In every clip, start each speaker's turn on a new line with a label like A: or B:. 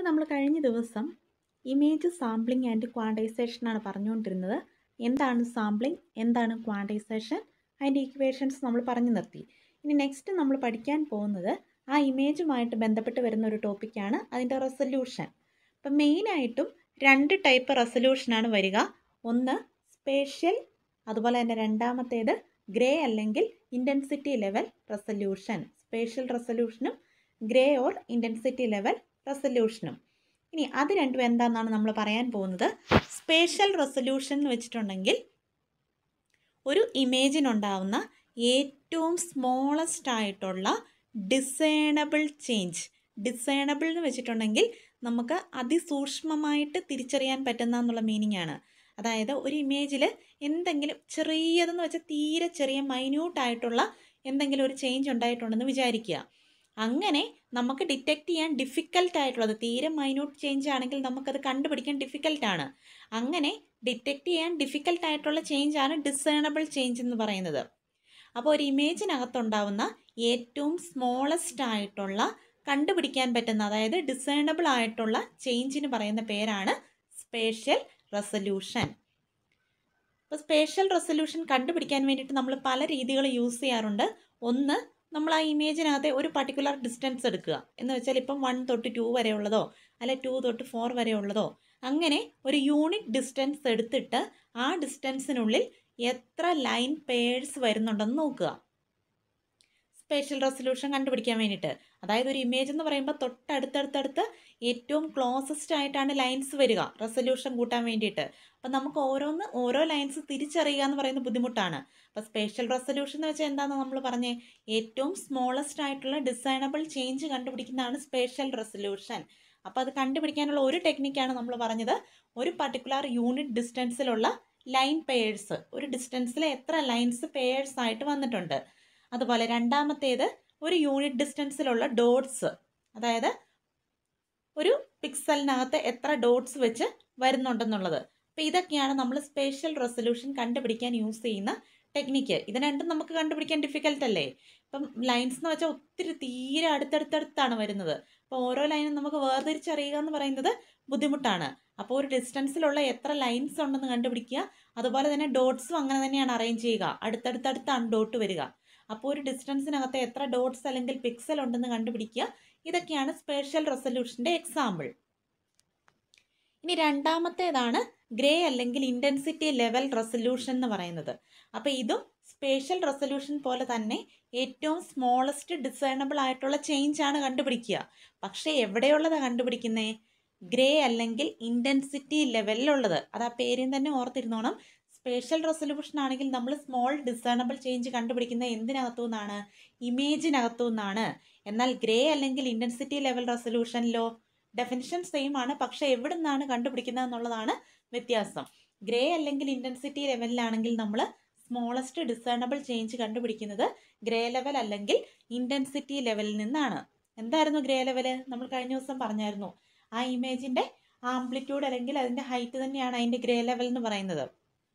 A: അപ്പോൾ നമ്മൾ കഴിഞ്ഞ ദിവസം ഇമേജ് സാമ്പിളിംഗ് ആൻഡ് ക്വാണ്ടൈസേഷനാണ് പറഞ്ഞുകൊണ്ടിരുന്നത് എന്താണ് സാമ്പിളിംഗ് എന്താണ് ക്വാണ്ടൈസേഷൻ അതിൻ്റെ ഇക്വേഷൻസ് നമ്മൾ പറഞ്ഞു നിർത്തി ഇനി നെക്സ്റ്റ് നമ്മൾ പഠിക്കാൻ പോകുന്നത് ആ ഇമേജുമായിട്ട് ബന്ധപ്പെട്ട് വരുന്ന ഒരു ടോപ്പിക്കാണ് അതിൻ്റെ റെസൊല്യൂഷൻ അപ്പം മെയിനായിട്ടും രണ്ട് ടൈപ്പ് റെസൊല്യൂഷനാണ് വരിക ഒന്ന് സ്പേഷ്യൽ അതുപോലെ തന്നെ രണ്ടാമത്തേത് ഗ്രേ അല്ലെങ്കിൽ ഇൻറ്റൻസിറ്റി ലെവൽ റെസൊല്യൂഷൻ സ്പേഷ്യൽ റെസൊല്യൂഷനും ഗ്രേ ഓർ ഇൻറ്റൻസിറ്റി ലെവൽ റെസൊല്യൂഷനും ഇനി അത് രണ്ടും എന്താണെന്നാണ് നമ്മൾ പറയാൻ പോകുന്നത് സ്പേഷ്യൽ റെസൊല്യൂഷൻ എന്ന് വെച്ചിട്ടുണ്ടെങ്കിൽ ഒരു ഇമേജിനുണ്ടാവുന്ന ഏറ്റവും സ്മോളസ്റ്റ് ആയിട്ടുള്ള ഡിസേണബിൾ ചേഞ്ച് ഡിസേണബിൾ എന്ന് വെച്ചിട്ടുണ്ടെങ്കിൽ നമുക്ക് അതിസൂക്ഷ്മമായിട്ട് തിരിച്ചറിയാൻ പറ്റുന്ന എന്നുള്ള മീനിങ് ആണ് അതായത് ഒരു ഇമേജിൽ എന്തെങ്കിലും ചെറിയതെന്ന് വെച്ചാൽ തീരെ ചെറിയ മൈന്യൂട്ടായിട്ടുള്ള എന്തെങ്കിലും ഒരു ചേഞ്ച് ഉണ്ടായിട്ടുണ്ടെന്ന് വിചാരിക്കുക അങ്ങനെ നമുക്ക് ഡിറ്റക്റ്റ് ചെയ്യാൻ ഡിഫിക്കൽട്ട് ആയിട്ടുള്ളത് തീരെ മൈന്യൂട്ട് ചേഞ്ച് ആണെങ്കിൽ നമുക്കത് കണ്ടുപിടിക്കാൻ ഡിഫിക്കൽട്ടാണ് അങ്ങനെ ഡിറ്റക്റ്റ് ചെയ്യാൻ ഡിഫിക്കൽട്ട് ആയിട്ടുള്ള ചേഞ്ച് ആണ് ഡിസേണബിൾ ചേഞ്ച് എന്ന് പറയുന്നത് അപ്പോൾ ഒരു ഇമേജിനകത്തുണ്ടാവുന്ന ഏറ്റവും സ്മോളസ്റ്റ് ആയിട്ടുള്ള കണ്ടുപിടിക്കാൻ പറ്റുന്ന അതായത് ഡിസേണബിൾ ആയിട്ടുള്ള ചേഞ്ചിന് പറയുന്ന പേരാണ് സ്പേഷ്യൽ റെസൊല്യൂഷൻ ഇപ്പോൾ സ്പേഷ്യൽ റെസൊല്യൂഷൻ കണ്ടുപിടിക്കാൻ വേണ്ടിയിട്ട് നമ്മൾ പല രീതികൾ യൂസ് ചെയ്യാറുണ്ട് ഒന്ന് നമ്മൾ ആ ഇമേജിനകത്തെ ഒരു പർട്ടിക്കുലർ ഡിസ്റ്റൻസ് എടുക്കുക എന്ന് വെച്ചാൽ ഇപ്പം വൺ തൊട്ട് ടു വരെ ഉള്ളതോ അല്ലെ ടു തൊട്ട് ഫോർ വരെ ഉള്ളതോ അങ്ങനെ ഒരു യൂണിറ്റ് ഡിസ്റ്റൻസ് എടുത്തിട്ട് ആ ഡിസ്റ്റൻസിനുള്ളിൽ എത്ര ലൈൻ പേഴ്സ് വരുന്നുണ്ടെന്ന് നോക്കുക സ്പേഷ്യൽ റെസൊല്യൂഷൻ കണ്ടുപിടിക്കാൻ വേണ്ടിയിട്ട് അതായത് ഒരു ഇമേജ് എന്ന് പറയുമ്പോൾ തൊട്ടടുത്തടുത്തടുത്ത് ഏറ്റവും ക്ലോസസ്റ്റ് ആയിട്ടാണ് ലൈൻസ് വരിക റെസൊല്യൂഷൻ കൂട്ടാൻ വേണ്ടിയിട്ട് അപ്പം നമുക്ക് ഓരോന്ന് ഓരോ ലൈൻസ് തിരിച്ചറിയുക എന്ന് പറയുന്നത് ബുദ്ധിമുട്ടാണ് അപ്പോൾ സ്പേഷ്യൽ റെസൊല്യൂഷൻ എന്ന് വെച്ചാൽ എന്താണെന്ന് നമ്മൾ പറഞ്ഞേ ഏറ്റവും സ്മോളസ്റ്റ് ആയിട്ടുള്ള ഡിസൈനബിൾ ചേഞ്ച് കണ്ടുപിടിക്കുന്നതാണ് സ്പേഷ്യൽ റെസൊല്യൂഷൻ അപ്പോൾ അത് കണ്ടുപിടിക്കാനുള്ള ഒരു ടെക്നിക്കാണ് നമ്മൾ പറഞ്ഞത് ഒരു പർട്ടിക്കുലർ യൂണിറ്റ് ഡിസ്റ്റൻസിലുള്ള ലൈൻ പേഴ്സ് ഒരു ഡിസ്റ്റൻസിൽ എത്ര ലൈൻസ് പേഴ്സ് ആയിട്ട് വന്നിട്ടുണ്ട് അതുപോലെ രണ്ടാമത്തേത് ഒരു യൂണിറ്റ് ഡിസ്റ്റൻസിലുള്ള ഡോട്ട്സ് അതായത് ഒരു പിക്സലിനകത്ത് എത്ര ഡോട്ട്സ് വെച്ച് വരുന്നുണ്ടെന്നുള്ളത് അപ്പോൾ ഇതൊക്കെയാണ് നമ്മൾ സ്പേഷ്യൽ റെസൊല്യൂഷൻ കണ്ടുപിടിക്കാൻ യൂസ് ചെയ്യുന്ന ടെക്നിക്ക് ഇത് രണ്ടും നമുക്ക് കണ്ടുപിടിക്കാൻ ഡിഫിക്കൽട്ട് അല്ലേ ഇപ്പം ലൈൻസ് എന്ന് വെച്ചാൽ ഒത്തിരി തീരെ അടുത്തടുത്തടുത്താണ് വരുന്നത് അപ്പോൾ ഓരോ ലൈനും നമുക്ക് വേർതിരിച്ചറിയുക എന്ന് പറയുന്നത് ബുദ്ധിമുട്ടാണ് അപ്പോൾ ഒരു ഡിസ്റ്റൻസിലുള്ള എത്ര ലൈൻസ് ഉണ്ടെന്ന് കണ്ടുപിടിക്കുക അതുപോലെ തന്നെ ഡോട്ട്സും അങ്ങനെ തന്നെയാണ് അറേഞ്ച് ചെയ്യുക അടുത്തടുത്തടുത്താണ് ഡോട്ട് വരിക അപ്പോൾ ഒരു ഡിസ്റ്റൻസിനകത്ത് എത്ര ഡോട്ട്സ് അല്ലെങ്കിൽ പിക്സൽ ഉണ്ടെന്ന് കണ്ടുപിടിക്കുക ഇതൊക്കെയാണ് സ്പേഷ്യൽ റെസൊല്യൂഷൻ്റെ എക്സാമ്പിൾ ഇനി രണ്ടാമത്തേതാണ് ഗ്രേ അല്ലെങ്കിൽ ഇൻറ്റൻസിറ്റി ലെവൽ റെസൊല്യൂഷൻ എന്ന് പറയുന്നത് അപ്പോൾ ഇതും സ്പേഷ്യൽ റെസൊല്യൂഷൻ പോലെ തന്നെ ഏറ്റവും സ്മോളസ്റ്റ് ഡിസൈനബിൾ ആയിട്ടുള്ള ചേഞ്ച് ആണ് കണ്ടുപിടിക്കുക പക്ഷേ എവിടെയുള്ളതാണ് കണ്ടുപിടിക്കുന്നത് ഗ്രേ അല്ലെങ്കിൽ ഇൻറ്റൻസിറ്റി ലെവലിലുള്ളത് അത് ആ പേരിൽ തന്നെ ഓർത്തിരുന്നോണം സ്പേഷ്യൽ റെസൊല്യൂഷൻ ആണെങ്കിൽ നമ്മൾ സ്മോൾ ഡിസൈനബിൾ ചേഞ്ച് കണ്ടുപിടിക്കുന്നത് എന്തിനകത്തു നിന്നാണ് ഇമേജിനകത്തു നിന്നാണ് എന്നാൽ ഗ്രേ അല്ലെങ്കിൽ ഇൻറ്റൻസിറ്റി ലെവൽ റെസൊല്യൂഷനിലോ ഡെഫിനിഷൻ സെയിം ആണ് പക്ഷേ എവിടെ നിന്നാണ് കണ്ടുപിടിക്കുന്നത് എന്നുള്ളതാണ് വ്യത്യാസം ഗ്രേ അല്ലെങ്കിൽ ഇൻറ്റൻസിറ്റി ലെവലിലാണെങ്കിൽ നമ്മൾ സ്മോളസ്റ്റ് ഡിസേണബിൾ ചേഞ്ച് കണ്ടുപിടിക്കുന്നത് ഗ്രേ ലെവൽ അല്ലെങ്കിൽ ഇൻറ്റൻസിറ്റി ലെവലിൽ നിന്നാണ് എന്തായിരുന്നു ഗ്രേ ലെവല് നമ്മൾ കഴിഞ്ഞ ദിവസം പറഞ്ഞായിരുന്നു ആ ഇമേജിൻ്റെ ആംപ്ലിറ്റ്യൂഡ് അല്ലെങ്കിൽ അതിൻ്റെ ഹൈറ്റ് തന്നെയാണ് അതിൻ്റെ ഗ്രേ ലെവൽ എന്ന് പറയുന്നത്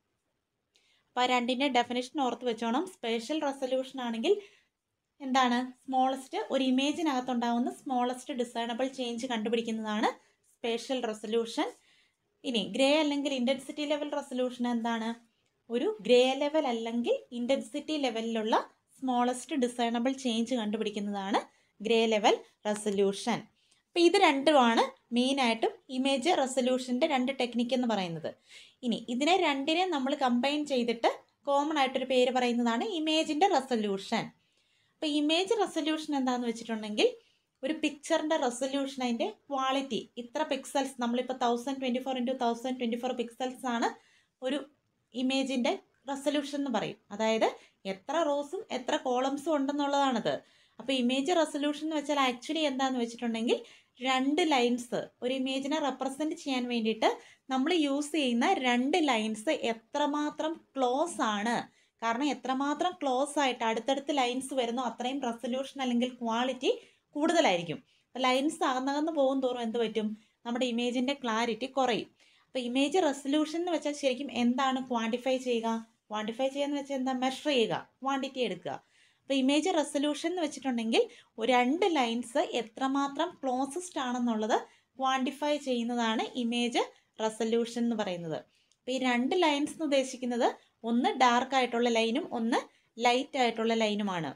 A: അപ്പോൾ ആ രണ്ടിൻ്റെ ഡെഫിനേഷൻ ഓർത്ത് വെച്ചോണം സ്പേഷ്യൽ റെസൊല്യൂഷൻ ആണെങ്കിൽ എന്താണ് സ്മോളസ്റ്റ് ഒരു ഇമേജിനകത്തുണ്ടാവുന്ന സ്മോളസ്റ്റ് ഡിസൈനബിൾ ചേഞ്ച് കണ്ടുപിടിക്കുന്നതാണ് സ്പേഷ്യൽ റെസൊല്യൂഷൻ ഇനി ഗ്രേ അല്ലെങ്കിൽ ഇൻറ്റൻസിറ്റി ലെവൽ റെസൊല്യൂഷൻ എന്താണ് ഒരു ഗ്രേ ലെവൽ അല്ലെങ്കിൽ ഇൻറ്റൻസിറ്റി ലെവലിലുള്ള സ്മോളസ്റ്റ് ഡിസൈനബിൾ ചേഞ്ച് കണ്ടുപിടിക്കുന്നതാണ് ഗ്രേ ലെവൽ റെസൊല്യൂഷൻ അപ്പോൾ ഇത് രണ്ടുമാണ് മെയിനായിട്ടും ഇമേജ് റെസൊല്യൂഷൻ്റെ രണ്ട് ടെക്നിക്ക് എന്ന് പറയുന്നത് ഇനി ഇതിനെ രണ്ടിനെ നമ്മൾ കമ്പൈൻ ചെയ്തിട്ട് കോമൺ ആയിട്ടൊരു പേര് പറയുന്നതാണ് ഇമേജിൻ്റെ റെസൊല്യൂഷൻ അപ്പോൾ ഇമേജ് റെസൊല്യൂഷൻ എന്താണെന്ന് വെച്ചിട്ടുണ്ടെങ്കിൽ ഒരു പിക്ചറിൻ്റെ റെസൊല്യൂഷൻ അതിൻ്റെ ക്വാളിറ്റി ഇത്ര പിക്സൽസ് നമ്മളിപ്പോൾ thousand twenty four into thousand twenty four pixels ആണ് ഒരു ഇമേജിൻ്റെ റെസൊല്യൂഷൻ എന്ന് പറയും അതായത് എത്ര റോസും എത്ര കോളംസും ഉണ്ടെന്നുള്ളതാണത് അപ്പോൾ ഇമേജ് റെസൊല്യൂഷൻ എന്ന് വെച്ചാൽ ആക്ച്വലി എന്താണെന്ന് വെച്ചിട്ടുണ്ടെങ്കിൽ രണ്ട് ലൈൻസ് ഒരു ഇമേജിനെ റെപ്രസെൻറ്റ് ചെയ്യാൻ വേണ്ടിയിട്ട് നമ്മൾ യൂസ് ചെയ്യുന്ന രണ്ട് ലൈൻസ് എത്രമാത്രം ക്ലോസ് ആണ് കാരണം എത്രമാത്രം ക്ലോസ് ആയിട്ട് അടുത്തടുത്ത് ലൈൻസ് വരുന്നോ അത്രയും റെസൊല്യൂഷൻ അല്ലെങ്കിൽ ക്വാളിറ്റി കൂടുതലായിരിക്കും അപ്പോൾ ലൈൻസ് അകന്നകന്ന് പോകും തോറും എന്ത് പറ്റും നമ്മുടെ ഇമേജിൻ്റെ ക്ലാരിറ്റി കുറയും അപ്പോൾ ഇമേജ് റെസൊല്യൂഷൻ എന്ന് വെച്ചാൽ ശരിക്കും എന്താണ് ക്വാണ്ടിഫൈ ചെയ്യുക ക്വാണ്ടിഫൈ ചെയ്യുക എന്ന് വെച്ചാൽ എന്താ മെഷർ ചെയ്യുക ക്വാണ്ടിറ്റി എടുക്കുക അപ്പോൾ ഇമേജ് റെസൊല്യൂഷൻ എന്ന് വെച്ചിട്ടുണ്ടെങ്കിൽ ഒരു രണ്ട് ലൈൻസ് എത്രമാത്രം ക്ലോസസ്റ്റ് ആണെന്നുള്ളത് ക്വാണ്ടിഫൈ ചെയ്യുന്നതാണ് ഇമേജ് റെസല്യൂഷൻ എന്ന് പറയുന്നത് അപ്പോൾ ഈ രണ്ട് ലൈൻസ് എന്ന് ഉദ്ദേശിക്കുന്നത് ഒന്ന് ഡാർക്ക് ആയിട്ടുള്ള ലൈനും ഒന്ന് ലൈറ്റ് ആയിട്ടുള്ള ലൈനുമാണ്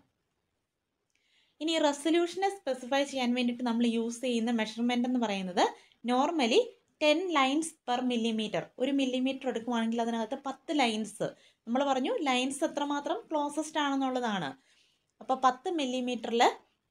A: ഇനി റെസൊല്യൂഷനെ സ്പെസിഫൈ ചെയ്യാൻ വേണ്ടിയിട്ട് നമ്മൾ യൂസ് ചെയ്യുന്ന മെഷർമെൻ്റ് എന്ന് പറയുന്നത് normally ten lines per millimetre ഒരു മില്ലിമീറ്റർ എടുക്കുവാണെങ്കിൽ അതിനകത്ത് പത്ത് ലൈൻസ് നമ്മൾ പറഞ്ഞു ലൈൻസ് എത്രമാത്രം ക്ലോസസ്റ്റ് ആണെന്നുള്ളതാണ് അപ്പോൾ പത്ത് മില്ലിമീറ്ററിൽ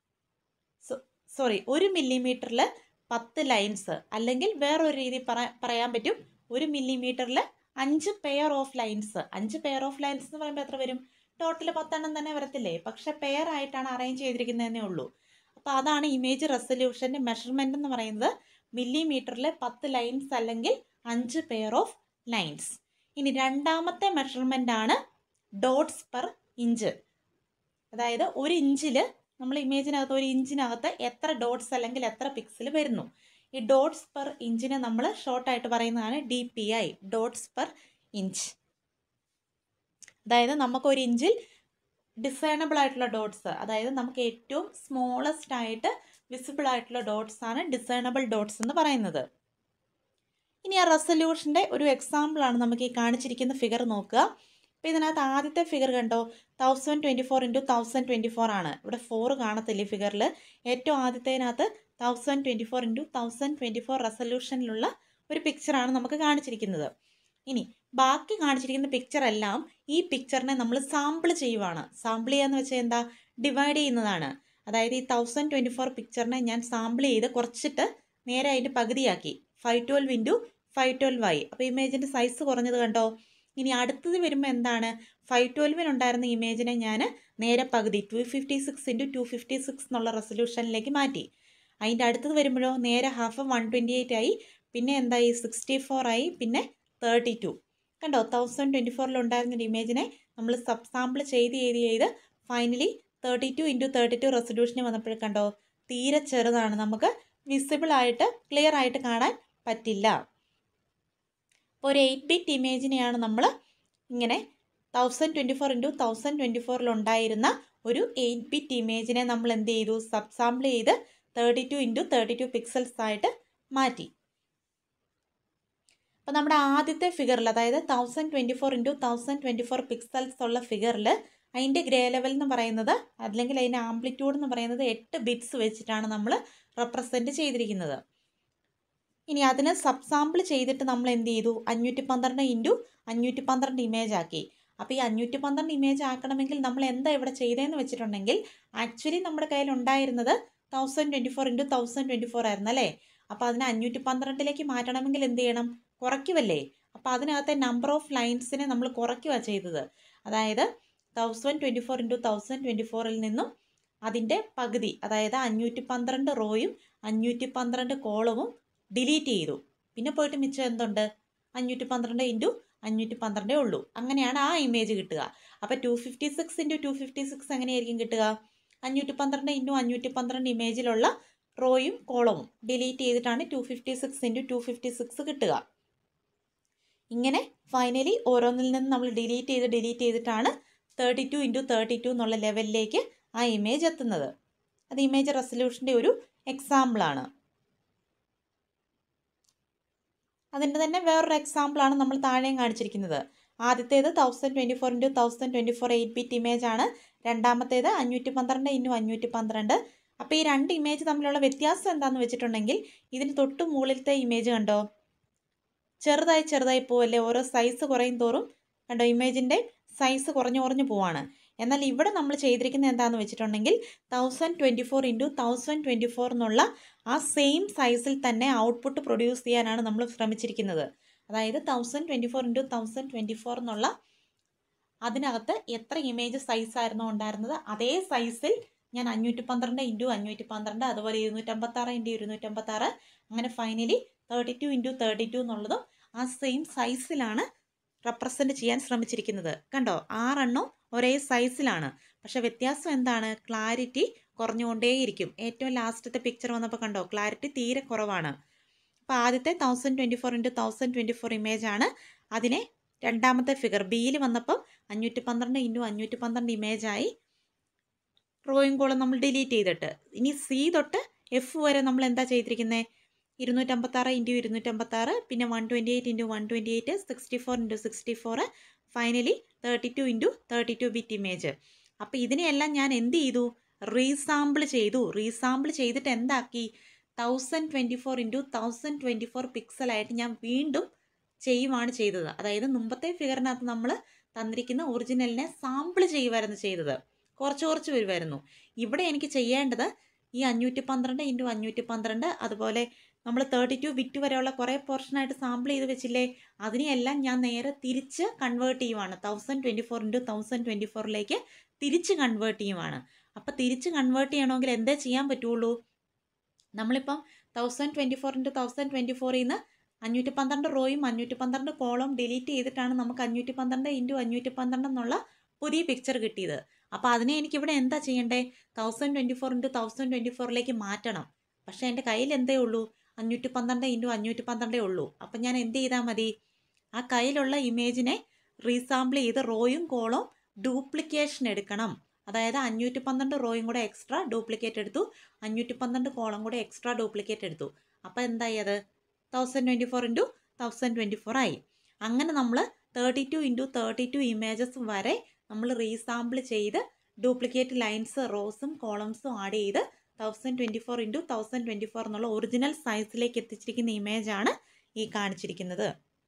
A: സോറി ഒരു മില്ലിമീറ്ററിൽ പത്ത് ലൈൻസ് അല്ലെങ്കിൽ വേറൊരു രീതി പറയാൻ പറ്റും ഒരു മില്ലിമീറ്ററിൽ അഞ്ച് പെയർ ഓഫ് ലൈൻസ് അഞ്ച് പെയർ ഓഫ് ലൈൻസ് എന്ന് പറയുമ്പോൾ എത്ര വരും ടോട്ടൽ പത്തെണ്ണം തന്നെ വരത്തില്ലേ പക്ഷെ പെയർ ആയിട്ടാണ് അറേഞ്ച് ചെയ്തിരിക്കുന്നതെന്നേ ഉള്ളൂ അപ്പോൾ അതാണ് ഇമേജ് റെസൊല്യൂഷൻ്റെ മെഷർമെൻ്റ് എന്ന് പറയുന്നത് മില്ലിമീറ്ററിൽ പത്ത് ലൈൻസ് അല്ലെങ്കിൽ അഞ്ച് പെയർ ഓഫ് ലൈൻസ് ഇനി രണ്ടാമത്തെ മെഷർമെൻ്റ് ആണ് ഡോട്ട്സ് പെർ ഇഞ്ച് അതായത് ഒരു ഇഞ്ചിൽ നമ്മൾ ഇമേജിനകത്ത് ഒരു ഇഞ്ചിനകത്ത് എത്ര ഡോട്ട്സ് അല്ലെങ്കിൽ എത്ര പിക്സൽ വരുന്നു ഈ ഡോട്ട്സ് പെർ ഇഞ്ചിനെ നമ്മൾ ഷോർട്ടായിട്ട് പറയുന്നതാണ് D P I dots per inch അതായത് നമുക്ക് ഒരു ഇഞ്ചിൽ ഡിസൈനബിൾ ആയിട്ടുള്ള ഡോട്ട്സ് അതായത് നമുക്ക് ഏറ്റവും സ്മോളസ്റ്റ് ആയിട്ട് വിസിബിൾ ആയിട്ടുള്ള ഡോട്ട്സ് ആണ് ഡിസൈനബിൾ ഡോട്ട്സ് എന്ന് പറയുന്നത് ഇനി ആ റെസൊല്യൂഷൻ്റെ ഒരു എക്സാമ്പിളാണ് നമുക്ക് ഈ കാണിച്ചിരിക്കുന്ന ഫിഗർ നോക്കുക അപ്പോൾ ഇതിനകത്ത് ആദ്യത്തെ ഫിഗർ കണ്ടോ thousand twenty four into thousand twenty four ആണ് ഇവിടെ ഫോർ കാണത്തില്ല ഈ ഫിഗറിൽ ഏറ്റവും ആദ്യത്തേനകത്ത് thousand twenty four into thousand twenty four റെസൊല്യൂഷനിലുള്ള ഒരു പിക്ചറാണ് നമുക്ക് കാണിച്ചിരിക്കുന്നത് ഇനി ബാക്കി കാണിച്ചിരിക്കുന്ന പിക്ചർ എല്ലാം ഈ പിക്ചറിനെ നമ്മൾ സാമ്പിൾ ചെയ്യുവാണ് സാമ്പിൾ ചെയ്യാന്ന് വെച്ചാൽ എന്താ ഡിവൈഡ് ചെയ്യുന്നതാണ് അതായത് ഈ തൗസൻഡ് ട്വൻറ്റി ഫോർ പിക്ചറിനെ ഞാൻ സാമ്പിൾ ചെയ്ത് കുറച്ചിട്ട് നേരെ അതിൻ്റെ പകുതിയാക്കി five twelve into five twelve ആയി അപ്പോൾ ഇമേജിൻ്റെ സൈസ് കുറഞ്ഞത് കണ്ടോ ഇനി അടുത്തത് വരുമ്പോൾ എന്താണ് ഫൈവ് ട്വൽവിനുണ്ടായിരുന്ന ഇമേജിനെ ഞാൻ നേരെ പകുതി two fifty six into two fifty six എന്നുള്ള റെസൊല്യൂഷനിലേക്ക് മാറ്റി അതിൻ്റെ അടുത്തത് വരുമ്പോഴോ നേരെ ഹാഫ് വൺ ട്വൻറ്റി എയ്റ്റ് ആയി പിന്നെ എന്തായി സിക്സ്റ്റി ഫോർ ആയി പിന്നെ തേർട്ടി ടു കണ്ടോ തൗസൻഡ് ട്വൻറ്റി ഫോറിൽ ഉണ്ടായിരുന്ന ഇമേജിനെ നമ്മൾ സബ് സാമ്പിൾ ചെയ്ത് ചെയ്ത് ചെയ്ത് finally thirty two into thirty two റെസൊല്യൂഷന് വന്നപ്പോൾ കണ്ടോ തീരെ ചെറുതാണ് നമുക്ക് വിസിബിൾ ആയിട്ട് ക്ലിയർ ആയിട്ട് കാണാൻ പറ്റില്ല അപ്പോൾ ഒരു എയ്റ്റ് ബിറ്റ് ഇമേജിനെയാണ് നമ്മൾ ഇങ്ങനെ thousand twenty four into thousand twenty ഫോറിൽ ഉണ്ടായിരുന്ന ഒരു എയ്റ്റ് ബിറ്റ് ഇമേജിനെ നമ്മൾ എന്ത് ചെയ്തു സബ് സാമ്പിൾ ചെയ്ത് thirty two into thirty two pixels ആയിട്ട് മാറ്റി അപ്പോൾ നമ്മുടെ ആദ്യത്തെ ഫിഗറിൽ അതായത് thousand twenty four into thousand twenty four pixels ഉള്ള ഫിഗറിൽ അതിൻ്റെ ഗ്രേ ലെവൽ എന്ന് പറയുന്നത് അല്ലെങ്കിൽ അതിൻ്റെ ആംപ്ലിറ്റ്യൂഡ് എന്ന് പറയുന്നത് എട്ട് ബിറ്റ്സ് വെച്ചിട്ടാണ് നമ്മൾ റെപ്രസെൻറ്റ് ചെയ്തിരിക്കുന്നത് ഇനി അതിനെ സബ് സാമ്പിൾ ചെയ്തിട്ട് നമ്മൾ എന്ത് ചെയ്തു അഞ്ഞൂറ്റി പന്ത്രണ്ട് ഇൻറ്റു അഞ്ഞൂറ്റി പന്ത്രണ്ട് ഇമേജ് ആക്കി അപ്പോൾ ഈ അഞ്ഞൂറ്റി പന്ത്രണ്ട് ഇമേജ് ആക്കണമെങ്കിൽ നമ്മൾ എന്താ ഇവിടെ ചെയ്തതെന്ന് വെച്ചിട്ടുണ്ടെങ്കിൽ ആക്ച്വലി നമ്മുടെ കയ്യിൽ ഉണ്ടായിരുന്നത് thousand twenty four into thousand twenty four ആയിരുന്നു അല്ലേ അപ്പോൾ അതിനെ അഞ്ഞൂറ്റി പന്ത്രണ്ടിലേക്ക് മാറ്റണമെങ്കിൽ എന്ത് ചെയ്യണം കുറയ്ക്കുമല്ലേ അപ്പോൾ അതിനകത്തെ നമ്പർ ഓഫ് ലൈൻസിനെ നമ്മൾ കുറയ്ക്കുക ചെയ്തത് അതായത് thousand twenty four into thousand twenty ഫോറിൽ നിന്നും അതിൻ്റെ പകുതി അതായത് അഞ്ഞൂറ്റി പന്ത്രണ്ട് റോയും അഞ്ഞൂറ്റി പന്ത്രണ്ട് കോളവും ഡിലീറ്റ് ചെയ്തു പിന്നെ പോയിട്ട് മിച്ചം എന്തുണ്ട് അഞ്ഞൂറ്റി പന്ത്രണ്ട് ഇൻറ്റു അഞ്ഞൂറ്റി പന്ത്രണ്ടേ ഉള്ളൂ അങ്ങനെയാണ് ആ ഇമേജ് കിട്ടുക അപ്പോൾ two fifty six into two fifty six എങ്ങനെയായിരിക്കും കിട്ടുക അഞ്ഞൂറ്റി പന്ത്രണ്ട് ഇൻറ്റു അഞ്ഞൂറ്റി പന്ത്രണ്ട് ഇമേജിലുള്ള റോയും കോളവും ഡിലീറ്റ് ചെയ്തിട്ടാണ് two fifty six into two fifty six കിട്ടുക ഇങ്ങനെ ഫൈനലി ഓരോന്നിൽ നിന്ന് നമ്മൾ ഡിലീറ്റ് ചെയ്ത് ഡിലീറ്റ് ചെയ്തിട്ടാണ് thirty two into thirty two എന്നുള്ള ലെവലിലേക്ക് ആ ഇമേജ് എത്തുന്നത് അത് ഇമേജ് റെസൊല്യൂഷൻ്റെ ഒരു എക്സാമ്പിളാണ് അതിൻ്റെ തന്നെ വേറൊരു എക്സാമ്പിളാണ് നമ്മൾ താഴെയും കാണിച്ചിരിക്കുന്നത് ആദ്യത്തേത് thousand twenty four into thousand twenty four eight bit image ആണ് രണ്ടാമത്തേത് അഞ്ഞൂറ്റി പന്ത്രണ്ട് ഇൻറ്റു അഞ്ഞൂറ്റി പന്ത്രണ്ട് അപ്പോൾ ഈ രണ്ട് ഇമേജ് തമ്മിലുള്ള വ്യത്യാസം എന്താണെന്ന് വെച്ചിട്ടുണ്ടെങ്കിൽ ഇതിന് തൊട്ട് മുകളിലത്തെ ഇമേജ് കണ്ടോ ചെറുതായി ചെറുതായി പോവല്ലേ ഓരോ സൈസ് കുറയും തോറും കണ്ടോ ഇമേജിൻ്റെ സൈസ് കുറഞ്ഞു കുറഞ്ഞു പോവാണ് എന്നാൽ ഇവിടെ നമ്മൾ ചെയ്തിരിക്കുന്നത് എന്താണെന്ന് വെച്ചിട്ടുണ്ടെങ്കിൽ thousand twenty four into thousand twenty four എന്നുള്ള ആ സെയിം സൈസിൽ തന്നെ ഔട്ട്പുട്ട് പ്രൊഡ്യൂസ് ചെയ്യാനാണ് നമ്മൾ ശ്രമിച്ചിരിക്കുന്നത് അതായത് thousand twenty four into thousand twenty four എന്നുള്ള അതിനകത്ത് എത്ര ഇമേജ് സൈസ് ആയിരുന്നോ ഉണ്ടായിരുന്നത് അതേ സൈസിൽ ഞാൻ അഞ്ഞൂറ്റി പന്ത്രണ്ട് ഇൻറ്റു അഞ്ഞൂറ്റി പന്ത്രണ്ട് അതുപോലെ ഇരുന്നൂറ്റമ്പത്താറ് ഇൻറ്റു ഇരുന്നൂറ്റമ്പത്താറ് അങ്ങനെ finally thirty two into thirty two എന്നുള്ളതും ആ സെയിം സൈസിലാണ് റെപ്രസെൻറ്റ് ചെയ്യാൻ ശ്രമിച്ചിരിക്കുന്നത് കണ്ടോ ആറെണ്ണം ഒരേ സൈസിലാണ് പക്ഷെ വ്യത്യാസം എന്താണ് ക്ലാരിറ്റി കുറഞ്ഞുകൊണ്ടേയിരിക്കും ഏറ്റവും ലാസ്റ്റത്തെ പിക്ചർ വന്നപ്പോൾ കണ്ടോ ക്ലാരിറ്റി തീരെ കുറവാണ് അപ്പോൾ ആദ്യത്തെ thousand twenty four into thousand twenty four image ആണ് അതിനെ രണ്ടാമത്തെ ഫിഗർ ബിയിൽ വന്നപ്പം അഞ്ഞൂറ്റി പന്ത്രണ്ട് ഇൻറ്റു അഞ്ഞൂറ്റി പന്ത്രണ്ട് ഇമേജായി ഡ്രോയിങ് കോളം നമ്മൾ ഡിലീറ്റ് ചെയ്തിട്ട് ഇനി സി തൊട്ട് എഫ് വരെ നമ്മൾ എന്താ ചെയ്തിരിക്കുന്നത് ഇരുന്നൂറ്റമ്പത്താറ് ഇൻറ്റു ഇരുന്നൂറ്റമ്പത്താറ് പിന്നെ one twenty eight into one twenty eight sixty four into sixty four finally thirty two into thirty two bit image അപ്പോൾ ഇതിനെയെല്ലാം ഞാൻ എന്ത് ചെയ്തു റീസാമ്പിൾ ചെയ്തു റീസാമ്പിൾ ചെയ്തിട്ട് എന്താക്കി thousand twenty four into thousand twenty four പിക്സലായിട്ട് ഞാൻ വീണ്ടും ചെയ്യുവാണ് ചെയ്തത് അതായത് മുമ്പത്തെ ഫിഗറിനകത്ത് നമ്മൾ തന്നിരിക്കുന്ന ഒറിജിനലിനെ സാമ്പിൾ ചെയ്യുമായിരുന്നു ചെയ്തത് കുറച്ച് കുറച്ച് വരുമായിരുന്നു ഇവിടെ എനിക്ക് ചെയ്യേണ്ടത് ഈ അഞ്ഞൂറ്റി പന്ത്രണ്ട് ഇൻറ്റു അഞ്ഞൂറ്റി പന്ത്രണ്ട് അതുപോലെ നമ്മൾ തേർട്ടി ടു ബിറ്റ് വരെയുള്ള കുറേ പോർഷനായിട്ട് സാമ്പിൾ ചെയ്ത് വെച്ചില്ലേ അതിനെയെല്ലാം ഞാൻ നേരെ തിരിച്ച് കൺവേർട്ട് ചെയ്യുവാണ് thousand twenty four into thousand twenty ഫോറിലേക്ക് തിരിച്ച് കൺവേർട്ട് ചെയ്യുവാണ് അപ്പോൾ തിരിച്ച് കൺവേർട്ട് ചെയ്യണമെങ്കിൽ എന്തേ ചെയ്യാൻ പറ്റുള്ളൂ നമ്മളിപ്പം thousand twenty four into thousand twenty ഫോറിൽ നിന്ന് അഞ്ഞൂറ്റി പന്ത്രണ്ട് റോയും അഞ്ഞൂറ്റി പന്ത്രണ്ട് കോളം ഡിലീറ്റ് ചെയ്തിട്ടാണ് നമുക്ക് അഞ്ഞൂറ്റി പന്ത്രണ്ട് ഇൻറ്റു അഞ്ഞൂറ്റി പന്ത്രണ്ട് എന്നുള്ള പുതിയ പിക്ചർ കിട്ടിയത് അപ്പോൾ അതിനെ എനിക്കിവിടെ എന്താ ചെയ്യണ്ടേ thousand twenty four into thousand twenty ഫോറിലേക്ക് മാറ്റണം പക്ഷേ എൻ്റെ കയ്യിൽ എന്തേ ഉള്ളൂ അഞ്ഞൂറ്റി പന്ത്രണ്ട് ഇൻറ്റു അഞ്ഞൂറ്റി പന്ത്രണ്ടേ ഉള്ളൂ അപ്പം ഞാൻ എന്ത് ചെയ്താൽ മതി ആ കയ്യിലുള്ള ഇമേജിനെ റീസാമ്പിൾ ചെയ്ത് റോയും കോളും ഡ്യൂപ്ലിക്കേഷൻ എടുക്കണം അതായത് അഞ്ഞൂറ്റി പന്ത്രണ്ട് റോയും കൂടെ എക്സ്ട്രാ ഡ്യൂപ്ലിക്കേറ്റ് എടുത്തു അഞ്ഞൂറ്റി പന്ത്രണ്ട് കോളം കൂടെ എക്സ്ട്രാ ഡ്യൂപ്ലിക്കേറ്റ് എടുത്തു അപ്പോൾ എന്തായി അത് thousand twenty four into thousand twenty four ആയി അങ്ങനെ നമ്മൾ thirty two into thirty two images വരെ നമ്മൾ റീസാമ്പിൾ ചെയ്ത് ഡ്യൂപ്ലിക്കേറ്റ് ലൈൻസ് റോസും കോളംസും ആഡ് ചെയ്ത് thousand twenty four into thousand twenty four എന്നുള്ള ഒറിജിനൽ സൈസിലേക്ക് എത്തിച്ചിരിക്കുന്ന ഇമേജാണ് ഈ കാണിച്ചിരിക്കുന്നത്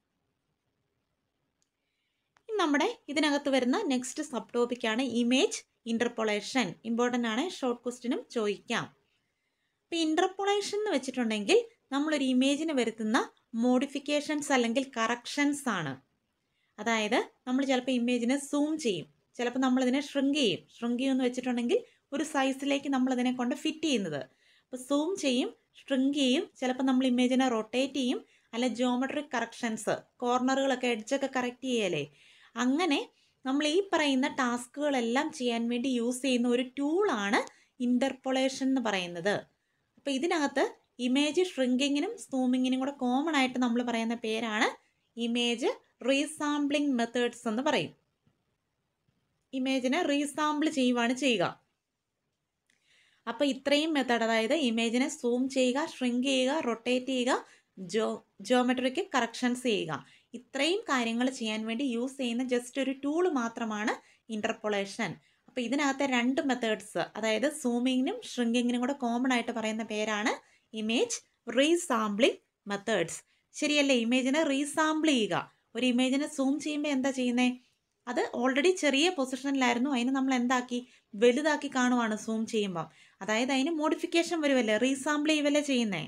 A: ഇനി നമ്മുടെ ഇതിനകത്ത് വരുന്ന നെക്സ്റ്റ് സബ് ടോപ്പിക്കാണ് ഇമേജ് ഇൻ്റർപൊളേഷൻ ഇമ്പോർട്ടൻ്റ് ആണ് ഷോർട്ട് ക്വസ്റ്റിനും ചോദിക്കാം അപ്പോൾ ഇൻ്റർപൊളേഷൻ എന്ന് വെച്ചിട്ടുണ്ടെങ്കിൽ നമ്മളൊരു ഇമേജിന് വരുത്തുന്ന മോഡിഫിക്കേഷൻസ് അല്ലെങ്കിൽ കറക്ഷൻസ് ആണ് അതായത് നമ്മൾ ചിലപ്പോൾ ഇമേജിനെ സൂം ചെയ്യും ചിലപ്പോൾ നമ്മളിതിനെ ഷ്രിങ്ക് ചെയ്യും ഷ്രിങ്ക് ചെയ്യുമെന്ന് വെച്ചിട്ടുണ്ടെങ്കിൽ ഒരു സൈസിലേക്ക് നമ്മളതിനെ കൊണ്ട് ഫിറ്റ് ചെയ്യുന്നത് അപ്പോൾ സൂം ചെയ്യും ഷ്രിങ്ക് ചെയ്യും ചിലപ്പോൾ നമ്മൾ ഇമേജിനെ റൊട്ടേറ്റ് ചെയ്യും അല്ല ജോമെട്രിക് കറക്ഷൻസ് കോർണറുകളൊക്കെ എഡ്ജൊക്കെ കറക്റ്റ് ചെയ്യലേ അങ്ങനെ നമ്മൾ ഈ പറയുന്ന ടാസ്കുകളെല്ലാം ചെയ്യാൻ വേണ്ടി യൂസ് ചെയ്യുന്ന ഒരു ടൂളാണ് ഇൻ്റർപൊളേഷൻ എന്ന് പറയുന്നത് അപ്പോൾ ഇതിനകത്ത് ഇമേജ് ഷ്രിങ്കിങ്ങിനും സൂമിങ്ങിനും കൂടെ കോമൺ ആയിട്ട് നമ്മൾ പറയുന്ന പേരാണ് ഇമേജ് റീസാമ്പിളിംഗ് മെത്തേഡ്സ് എന്ന് പറയും ഇമേജിനെ റീസാമ്പിൾ ചെയ്യുവാണ് ചെയ്യുക അപ്പോൾ ഇത്രയും മെത്തേഡ് അതായത് ഇമേജിനെ സൂം ചെയ്യുക ഷ്രിങ്ക് ചെയ്യുക റൊട്ടേറ്റ് ചെയ്യുക ജോ ജോമെട്രിക്ക് കറക്ഷൻസ് ചെയ്യുക ഇത്രയും കാര്യങ്ങൾ ചെയ്യാൻ വേണ്ടി യൂസ് ചെയ്യുന്ന ജസ്റ്റ് ഒരു ടൂൾ മാത്രമാണ് ഇൻ്റർപൊളേഷൻ അപ്പോൾ ഇതിനകത്തെ രണ്ട് മെത്തേഡ്സ് അതായത് സൂമിങ്ങിനും ഷ്രിങ്കിങ്ങിനും കൂടെ കോമൺ ആയിട്ട് പറയുന്ന പേരാണ് ഇമേജ് റീസാമ്പിളിംഗ് മെത്തേഡ്സ് ശരിയല്ലേ ഇമേജിനെ റീസാമ്പിൾ ചെയ്യുക ഒരു ഇമേജിനെ സൂം ചെയ്യുമ്പോൾ എന്താ ചെയ്യുന്നത് അത് ഓൾറെഡി ചെറിയ പൊസിഷനിലായിരുന്നു അതിന് നമ്മൾ എന്താക്കി വലുതാക്കി കാണുവാണ് സൂം ചെയ്യുമ്പം അതായത് അതിന് മോഡിഫിക്കേഷൻ വരുമല്ലേ റീസാമ്പിൾ ചെയ്യുവല്ലേ ചെയ്യുന്നേ